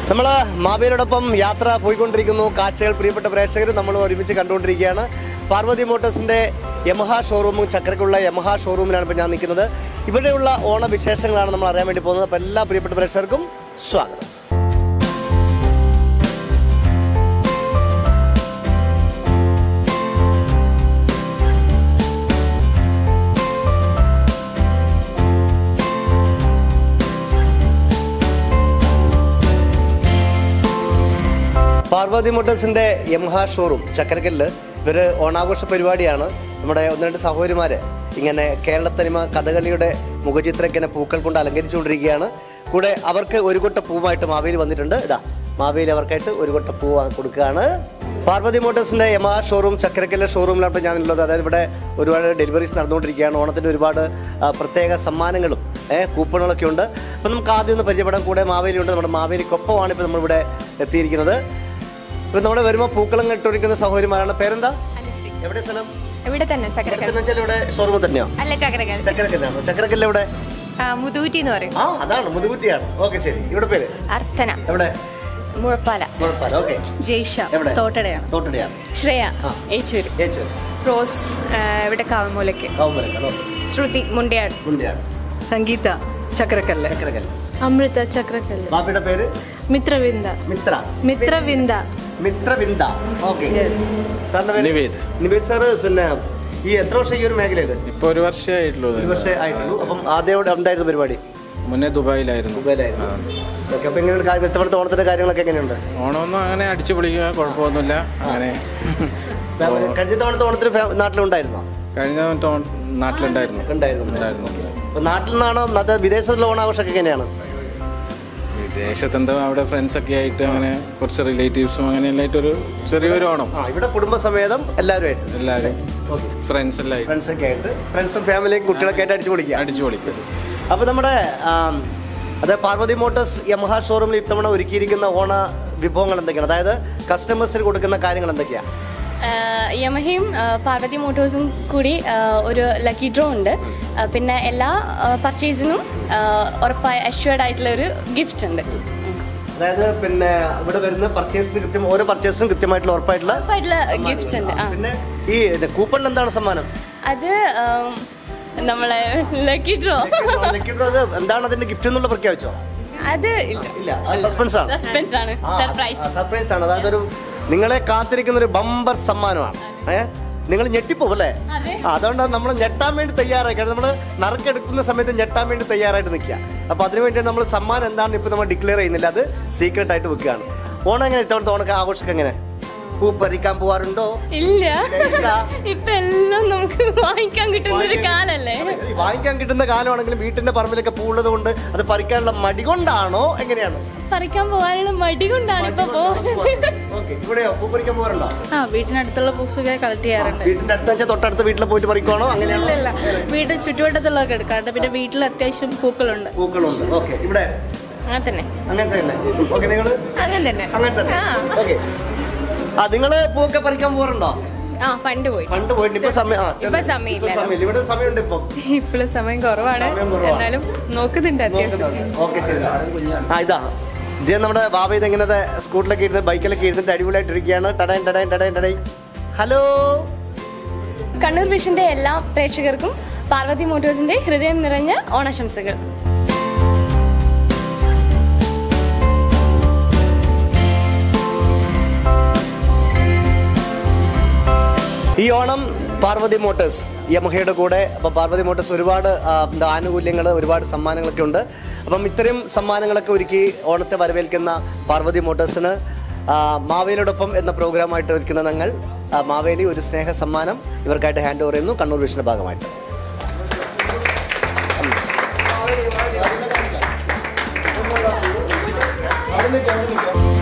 നമ്മൾ മാവേലിയോടൊപ്പം യാത്ര പോയിക്കൊണ്ടിരിക്കുന്നു കാഴ്ചകൾ പ്രിയപ്പെട്ട പ്രേക്ഷകർ നമ്മൾ ഒരുമിച്ച് കണ്ടുകൊണ്ടിരിക്കുകയാണ് പാർവതി മോട്ടോഴ്സിന്റെ യമഹ ഷോറൂമും ചക്രക്കുള്ള യമഹ ഷോറൂമിലാണ് ഇപ്പോൾ ഞാൻ നിൽക്കുന്നത് ഇവിടെയുള്ള ഓണവിശേഷങ്ങളാണ് നമ്മൾ അറിയാൻ വേണ്ടി പോകുന്നത് അപ്പോൾ എല്ലാ പ്രിയപ്പെട്ട പ്രേക്ഷകർക്കും സ്വാഗതം പാർവതി മോട്ടോഴ്സിന്റെ യമഹ ഷോറൂം ചക്കരക്കല്ല് ഇവര് ഓണാഘോഷ പരിപാടിയാണ് നമ്മുടെ ഒന്ന് രണ്ട് സഹോദരിമാര് ഇങ്ങനെ കേരളത്തനിമ കഥകളിയുടെ മുഖചിത്രം ഇങ്ങനെ പൂക്കൾ കൊണ്ട് അലങ്കരിച്ചുകൊണ്ടിരിക്കുകയാണ് കൂടെ അവർക്ക് ഒരു കൊട്ട പൂവായിട്ട് മാവേലി വന്നിട്ടുണ്ട് ഇതാ മാവേലി അവർക്കായിട്ട് ഒരു കൊട്ട പൂ വാങ്ങി കൊടുക്കുകയാണ് പാർവതി മോട്ടോഴ്സിന്റെ യമഹ ഷോറൂം ചക്കരക്കല്ല് ഷോറൂമിലാണ് ഇപ്പോൾ ഞാനുള്ളത് അതായത് ഇവിടെ ഒരുപാട് ഡെലിവറീസ് നടന്നുകൊണ്ടിരിക്കുകയാണ് ഓണത്തിന്റെ ഒരുപാട് ആ, പ്രത്യേക സമ്മാനങ്ങളും ഏഹ് കൂപ്പണുകളൊക്കെ ഉണ്ട് അപ്പം നമുക്ക് ആദ്യം ഒന്ന് പരിചയപ്പെടാൻ കൂടെ മാവേലി ഉണ്ട് നമ്മുടെ മാവേലിക്കൊപ്പമാണ് ഇപ്പോൾ നമ്മളിവിടെ എത്തിയിരിക്കുന്നത് ഇപ്പൊ നമ്മുടെ വരുമ്പോ പൂക്കളം ഇട്ടൊരിക്കുന്ന സഹോദരിമാരാണ് പേരെന്താ അനുശ്രീ. എവിടെ സ്ഥലം ഇവിടെ തന്നെ ചക്രക്കൽ എന്ന് വെച്ചാൽ ഇവിടെ ഷോറൂം തന്നെയോ അല്ല ചക്രക്കൽ ചക്കരക്കല്ലാണോ ചക്കരക്കല്ല എവിടെ ആ മുതൂറ്റി എന്ന് പറയും ആ അതാണ് മുതുകുറ്റിയാണ് ഓക്കെ ശരി ഇവിടെ പേര് അർത്ഥന എവിടെ മുഴപ്പാല കുഴപ്പമില്ല ഓക്കെ ജയ്ഷ എവിടെ തോട്ടടയാണ് തോട്ടടിയാണ് ശ്രേയ ആ. ഏച്ചൂര് ഏച്ചു റോസ് ആ, ഇവിടെ കാവമൂലയ്ക്ക് കാവുമലക്കാണോ ശ്രുതി മുണ്ടയാട് മുണ്ടിയാണ് സംഗീത ചക്രക്കല്ല് ചക്കരക്കല്ല അമൃത ചക്രക്കല്ല് ബാപ്പിയുടെ പേര് മിത്രവിന്ദ മിത്ര മിത്രവിന്ദ മിത്രവിന്ദ ഓക്കെ സാറിന്റെ പേര് നിവേദ്. നിവേദ് സാറ് പിന്നെ ഈ എത്ര വർഷം ഈ ഒരു മേഖലയില് ഇപ്പൊ ഒരു വർഷമേ ആയിട്ടുള്ളൂ ഒരു വർഷം ആയിട്ടുള്ളൂ അപ്പം ആദ്യം ഇവിടെ ഉണ്ടായിരുന്നു പരിപാടി മുന്നേ ദുബായിലായിരുന്നു ദുബായിലായിരുന്നു ഓക്കെ അപ്പൊ എങ്ങനെയുണ്ട് കാര്യം ഇത്തവണത്തെ ഓണത്തിന്റെ കാര്യങ്ങളൊക്കെ എങ്ങനെയുണ്ട് ഓണമൊന്നും അങ്ങനെ അടിച്ചു പൊളിക്കുക കുഴപ്പമൊന്നുമില്ല അങ്ങനെ കഴിഞ്ഞ തവണത്തെ ഓണത്തിന് ഫാ- നാട്ടിലുണ്ടായിരുന്നോ കഴിഞ്ഞ തവണ ഓൺ- നാട്ടിലുണ്ടായിരുന്നു ഉണ്ടായിരുന്നു ഉണ്ടായിരുന്നു അപ്പൊ നാട്ടിൽ നിന്നാണോ അത് വിദേശത്തുള്ള ഓണാഘോഷമൊക്കെ എങ്ങനെയാണ് വിദേശത്തെന്തോ അവിടെ ഫ്രണ്ട്സ് ഒക്കെ ആയിട്ട് അങ്ങനെ കുറച്ച് റിലേറ്റീവ്സും അങ്ങനെ എല്ലായിട്ടൊരു ചെറിയൊരു ഓണം ആ ഇവിടെ കുടുംബസമേതം എല്ലാവരുമായിട്ട് എല്ലാവരും ഫ്രണ്ട്സ് എല്ലാം ആയിട്ട് ഫ്രണ്ട്സ് ഒക്കെ ആയിട്ട് ഫ്രണ്ട്സും ഫാമിലിയും കുട്ടികളൊക്കെ ആയിട്ട് അടിച്ചു പൊളിക്കുക അടിച്ചു പൊളിക്കും അപ്പൊ നമ്മുടെ ആം, അത് പാർവതി മോട്ടോഴ്സ് യമഹ ഷോറൂമിൽ ഇത്തവണ ഒരുക്കിയിരിക്കുന്ന ഓണ വിഭവങ്ങൾ എന്തൊക്കെയാണ് അതായത് കസ്റ്റമേഴ്സിന് കൊടുക്കുന്ന കാര്യങ്ങൾ എന്തൊക്കെയാണ് ആഹ് യമഹയും ആഹ് പാർവതി മോട്ടോഴ്സും കൂടി ആഹ് ഒരു ലക്കി ഡ്രോ ഉണ്ട് ആഹ് പിന്നെ എല്ലാ പർച്ചേസിനും ഉറപ്പായ അഷ്വേർഡ് ആയിട്ടുള്ള ഒരു ഗിഫ്റ്റ് ഉണ്ട് അതായത് പിന്നെ ഇവിടെ വരുന്ന പർച്ചേസിന് കൃത്യം ഓരോ പർച്ചേസിനും കൃത്യമായിട്ടുള്ള ഉറപ്പായിട്ടുള്ള ഉറപ്പായിട്ടുള്ള ഗിഫ്റ്റ് ഉണ്ട് ആ പിന്നെ ഈ കൂപ്പണിൽ എന്താണ് സമ്മാനം അത് ആം, നമ്മളെ ലക്കി ഡ്രോ ലക്കി ഡ്രോ അത് എന്താണ് അതിന്റെ ഗിഫ്റ്റ് എന്നുള്ള പ്രഖ്യാപിച്ചോ അത് ഇല്ല ഇല്ല സസ്പെൻസ് ആണ് സസ്പെൻസ് ആണ് സർപ്രൈസ് സർപ്രൈസ് ആണ് അതായത് ഒരു നിങ്ങളെ കാത്തിരിക്കുന്ന ഒരു ബമ്പർ സമ്മാനമാണ് ഏ നിങ്ങൾ ഞെട്ടിപ്പോവും അല്ലേ അതെ. ആ, അതുകൊണ്ടാണ് നമ്മൾ ഞെട്ടാൻ വേണ്ടി തയ്യാറായി കാരണം നമ്മൾ നറുക്കെടുക്കുന്ന സമയത്ത് ഞെട്ടാൻ വേണ്ടി തയ്യാറായിട്ട് നിൽക്കുക അപ്പൊ അതിനു വേണ്ടിയാണ് നമ്മൾ സമ്മാനം എന്താണെന്ന് ഇപ്പൊ നമ്മൾ ഡിക്ലെയർ ചെയ്യുന്നില്ല അത് സീക്രട്ട് ആയിട്ട് വെക്കുകയാണ് ഓണം എങ്ങനെ ഇത്തവണത്തെ ഓണൊക്കെ ആഘോഷമൊക്കെ എങ്ങനെ പൂ പറിക്കാൻ പോവാറുണ്ടോ ഇല്ല ഇല്ല. ഇപ്പൊ എല്ലാം നമുക്ക് വാങ്ങിക്കാൻ കിട്ടുന്ന ഒരു കാലല്ലേ ഈ വാങ്ങിക്കാൻ കിട്ടുന്ന കാലമാണെങ്കിലും വീട്ടിന്റെ പറമ്പിലൊക്കെ പൂള്ളത് കൊണ്ട് അത് പറിക്കാനുള്ള മടി കൊണ്ടാണോ എങ്ങനെയാണ് പറിക്കാൻ പോകാനുള്ള മടി കൊണ്ടാണ് ഇപ്പൊ പോകുന്നത് ഓക്കെ ഇവിടെയോ പൂ പറിക്കാൻ പോകാറുണ്ടോ ആ വീട്ടിനടുത്തുള്ള പൂസൊക്കെ കളക്ട് ചെയ്യാറുണ്ട് വീട്ടിന്റെ അടുത്ത് വെച്ചാൽ തൊട്ടടുത്ത വീട്ടിൽ പോയിട്ട് പറിക്കുവാണോ അങ്ങനെയാണോ ഇല്ല വീട്ടിൽ ചുറ്റുവട്ടത്തുള്ളതൊക്കെ എടുക്കാറുണ്ട് പിന്നെ വീട്ടിൽ അത്യാവശ്യം പൂക്കളുണ്ട് പൂക്കളുണ്ട് ഓക്കെ ഇവിടെ അങ്ങനെ തന്നെ അങ്ങനെ തന്നെ ഓക്കെ നിങ്ങൾ അങ്ങനെ തന്നെ അങ്ങനെ തന്നെ ഓക്കെ ആ നിങ്ങള് പൂക്കെ പറിക്കാൻ പോകാറുണ്ടോ ആ പണ്ട് പോയി പണ്ട് പോയിട്ട് ഇപ്പൊ സമയം ആ, ഇപ്പൊ സമയമില്ല. ഇപ്പൊ സമയമില്ല ഇവിടെ സമയമുണ്ട് ഇപ്പൊ ഇപ്പോഴും സമയം കുറവാണ് സമയം കുറവാണ്. എന്നാലും നോക്കുന്നുണ്ട് അത്യാവശ്യം ഓക്കെ ശരി ആ ഇതാ ഇത് നമ്മുടെ ബാബ ഇത് ഇങ്ങനത്തെ സ്കൂട്ടിലൊക്കെ ഇരുന്ന് ബൈക്കിലൊക്കെ ഇരുന്നിട്ട് അടിപൊളിയായിട്ട് ഇരിക്കുകയാണ് ടടൈൻ ടടൈൻ ടടൈൻ ടടൈൻ ഹലോ കണ്ണൂർ വിഷന്റെ എല്ലാ പ്രേക്ഷകർക്കും പാർവതി മോട്ടോഴ്സിന്റെ ഹൃദയം നിറഞ്ഞ ഓണാശംസകൾ ഈ ഓണം പാർവതി മോട്ടോഴ്സ് യമഹയുടെ കൂടെ അപ്പോൾ പാർവതി മോട്ടോഴ്സ് ഒരുപാട് ആ, എന്താ ആനുകൂല്യങ്ങൾ ഒരുപാട് സമ്മാനങ്ങളൊക്കെ ഉണ്ട് അപ്പം ഇത്തരം സമ്മാനങ്ങളൊക്കെ ഒരുക്കി ഓണത്തെ വരവേൽക്കുന്ന പാർവതി മോട്ടോഴ്സിന് ആ, മാവേലിയോടൊപ്പം എന്ന പ്രോഗ്രാമായിട്ട് ഒരുക്കുന്ന ഞങ്ങൾ ആ, മാവേലി ഒരു സ്നേഹ സമ്മാനം ഇവർക്കായിട്ട് ഹാൻഡ് ഓവർ ചെയ്യുന്നു കണ്ണൂർ വിഷന്റെ ഭാഗമായിട്ട് ഉം.